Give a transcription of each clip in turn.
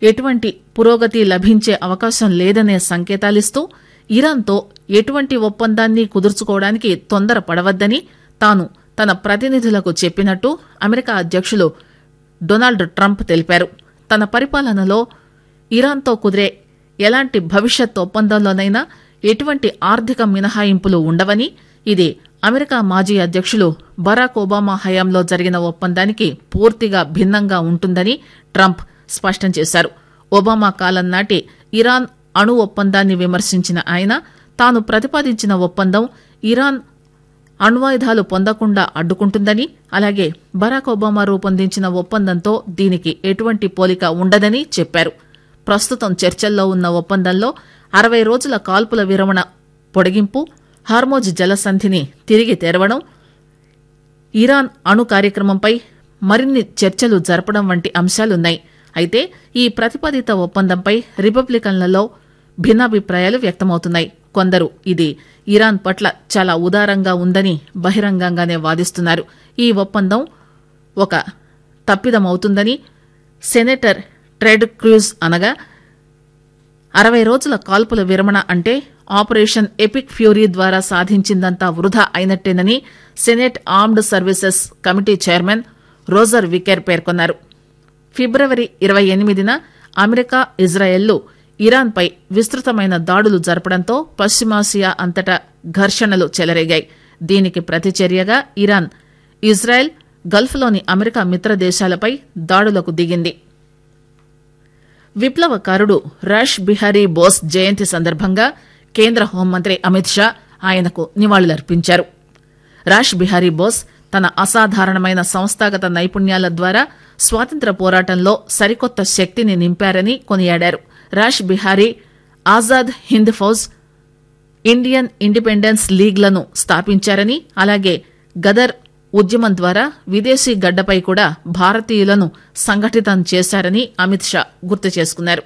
ఎటువంటి పురోగతి లభించే అవకాశం లేదనే సంకేతాలిస్తూ ఇరాన్తో ఎటువంటి ఒప్పందాన్ని కుదుర్చుకోవడానికి తొందరపడవద్దని తాను తన ప్రతినిధులకు చెప్పినట్టు అమెరికా అధ్యక్షులు డొనాల్డ్ ట్రంప్ తెలిపారు తన పరిపాలనలో ఇరాన్తో కుదిరే ఎలాంటి భవిష్యత్ ఒప్పందంలోనైనా ఎటువంటి ఆర్థిక మినహాయింపులు ఉండవని ఇది అమెరికా మాజీ అధ్యక్షులు బరాక్ ఒబామా హయాంలో జరిగిన ఒప్పందానికి పూర్తిగా భిన్నంగా ఉంటుందని ట్రంప్ స్పష్టం చేశారు ఒబామా కాలం నాటి ఇరాన్ అణు ఒప్పందాన్ని విమర్శించిన ఆయన తాను ప్రతిపాదించిన ఒప్పందం ఇరాన్ అణ్వాయుధాలు పొందకుండా అడ్డుకుంటుందని అలాగే బరాక్ ఒబామా రూపొందించిన ఒప్పందంతో దీనికి ఎటువంటి పోలిక ఉండదని చెప్పారు ప్రస్తుతం చర్చల్లో ఉన్న ఒప్పందంలో అరవై రోజుల కాల్పుల విరమణ పొడిగింపు హార్మోజ్ జలసంధిని తిరిగి తెరవడం ఇరాన్ అణు కార్యక్రమంపై మరిన్ని చర్చలు జరపడం వంటి అంశాలున్నాయి అయితే ఈ ప్రతిపాదిత ఒప్పందంపై రిపబ్లికన్లలో భిన్నాభిప్రాయాలు వ్యక్తమవుతున్నాయి కొందరు ఇది ఇరాన్ పట్ల చాలా ఉదారంగా ఉందని బహిరంగంగానే వాదిస్తున్నారు ఈ ఒప్పందం ఒక తప్పిదమవుతుందని సెనేటర్ ట్రెడ్ క్రూజ్ అనగా అరవై రోజుల కాల్పుల విరమణ అంటే ఆపరేషన్ ఎపిక్ ఫ్యూరీ ద్వారా సాధించిందంతా వృధా అయినట్టేనని senate armed services committee chairman Roger Wicker పేర్కొన్నారు ఫిబ్రవరి ఇరవై ఎనిమిదిన అమెరికా ఇజ్రాయెల్లు ఇరాన్పై విస్తృతమైన దాడులు జరపడంతో పశ్చిమాసియా అంతటా ఘర్షణలు చెలరేగాయి దీనికి ప్రతిచర్యగా ఇరాన్ ఇజ్రాయెల్ గల్ఫ్లోని అమెరికా మిత్ర దేశాలపై దాడులకు దిగింది విప్లవకారుడు రాష్ బిహారీ బోస్ జయంతి సందర్భంగా కేంద్ర హోంమంత్రి అమిత్ షా ఆయనకు నివాళులర్పించారు రాష్ బిహారీ బోస్ తన అసాధారణమైన సంస్థాగత నైపుణ్యాల ద్వారా స్వాతంత్ర పోరాటంలో సరికొత్త శక్తిని నింపారని కొనియాడారు రాష్ బిహారీ ఆజాద్ హింద్ ఫౌజ్ ఇండియన్ ఇండిపెండెన్స్ లీగ్లను స్థాపించారని అలాగే గదర్ ఉద్యమం ద్వారా విదేశీ గడ్డపై కూడా భారతీయులను సంఘటితం చేశారని అమిత్ షా గుర్తు చేసుకున్నారు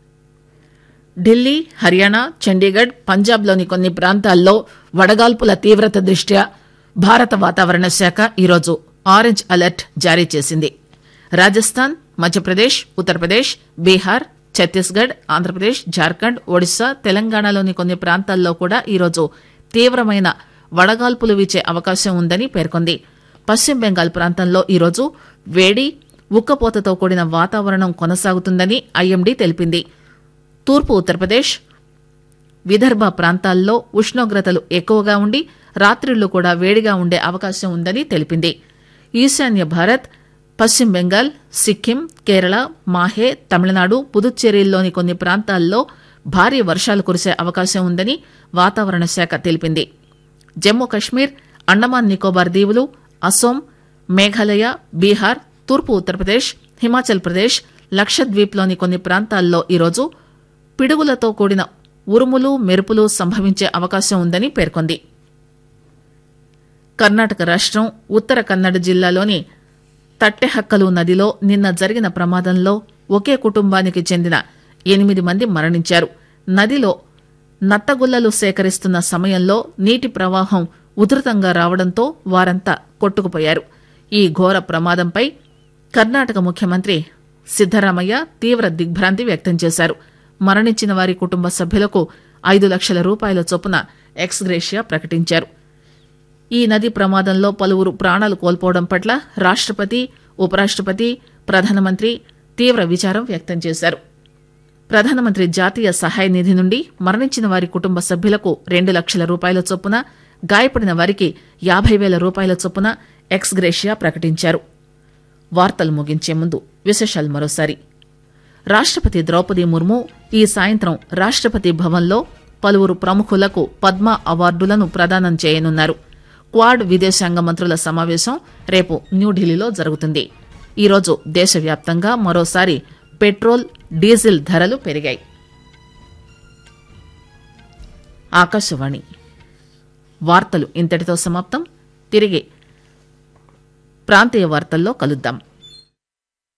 ఢిల్లీ హర్యానా చండీగఢ్ పంజాబ్లోని కొన్ని ప్రాంతాల్లో వడగాల్పుల తీవ్రత దృష్ట్యా భారత వాతావరణ శాఖ ఈరోజు ఆరెంజ్ అలర్ట్ జారీ చేసింది రాజస్థాన్ మధ్యప్రదేశ్ ఉత్తరప్రదేశ్ బీహార్ ఛత్తీస్గఢ్ ఆంధ్రప్రదేశ్ జార్ఖండ్ ఒడిశా తెలంగాణలోని కొన్ని ప్రాంతాల్లో కూడా ఈరోజు తీవ్రమైన వడగాల్పులు వీచే అవకాశం ఉందని పేర్కొంది పశ్చిమ బెంగాల్ ప్రాంతంలో ఈరోజు వేడి ఉక్కపోతతో కూడిన వాతావరణం కొనసాగుతుందని ఐఎండీ తెలిపింది తూర్పు ఉత్తరప్రదేశ్ విదర్భ ప్రాంతాల్లో ఉష్ణోగ్రతలు ఎక్కువగా ఉండి రాత్రిళ్లు కూడా వేడిగా ఉండే అవకాశం ఉందని తెలిపింది ఈశాన్య భారత్ పశ్చిమ బెంగాల్ సిక్కిం కేరళ మాహే తమిళనాడు పుదుచ్చేరిల్లోని కొన్ని ప్రాంతాల్లో భారీ వర్షాలు కురిసే అవకాశం ఉందని వాతావరణ శాఖ తెలిపింది జమ్మూ కశ్మీర్ అండమాన్ నికోబార్ దీవులు అసోం మేఘాలయ బీహార్ తూర్పు ఉత్తరప్రదేశ్ హిమాచల్ ప్రదేశ్ లక్షద్వీప్లోని కొన్ని ప్రాంతాల్లో ఈరోజు పిడుగులతో కూడిన ఉరుములు మెరుపులు సంభవించే అవకాశం ఉందని పేర్కొంది కర్ణాటక రాష్టం ఉత్తర కన్నడ జిల్లాలోని తట్టెహక్కలు నదిలో నిన్న జరిగిన ప్రమాదంలో ఒకే కుటుంబానికి చెందిన ఎనిమిది మంది మరణించారు నదిలో నత్తగుల్లలు సేకరిస్తున్న సమయంలో నీటి ప్రవాహం ఉధృతంగా రావడంతో వారంతా కొట్టుకుపోయారు ఈ ఘోర ప్రమాదంపై కర్ణాటక ముఖ్యమంత్రి సిద్దరామయ్య తీవ్ర దిగ్భ్రాంతి వ్యక్తం చేశారు మరణించిన వారి కుటుంబ సభ్యులకు ఐదు లక్షల రూపాయల చొప్పున ఎక్స్గ్రేషియా ప్రకటించారు ఈ నది ప్రమాదంలో పలువురు ప్రాణాలు కోల్పోవడం పట్ల రాష్టపతి ఉపరాష్టపతి ప్రధానమంత్రి తీవ్ర విచారం వ్యక్తం చేశారు ప్రధానమంత్రి జాతీయ సహాయ నిధి నుండి మరణించిన వారి కుటుంబ సభ్యులకు రెండు లక్షల రూపాయల చొప్పున గాయపడిన వారికి యాభై వేల రూపాయల చొప్పున ఎక్స్గ్రేషియా ప్రకటించారు వార్తలు ముగించే ముందు విశేషాలు మరోసారి రాష్టపతి ద్రౌపది ముర్ము ఈ సాయంత్రం రాష్టపతి భవన్లో పలువురు ప్రముఖులకు పద్మ అవార్డులను ప్రదానం చేయనున్నారు క్వాడ్ విదేశాంగ మంత్రుల సమావేశం రేపు న్యూఢిల్లీలో జరుగుతుంది ఈరోజు దేశవ్యాప్తంగా మరోసారి పెట్రోల్ డీజిల్ ధరలు పెరిగాయి ఆకాశవాణి వార్తలు ఇంతటితో సమాప్తం తిరిగి ప్రాంతీయ వార్తల్లో కలుద్దాం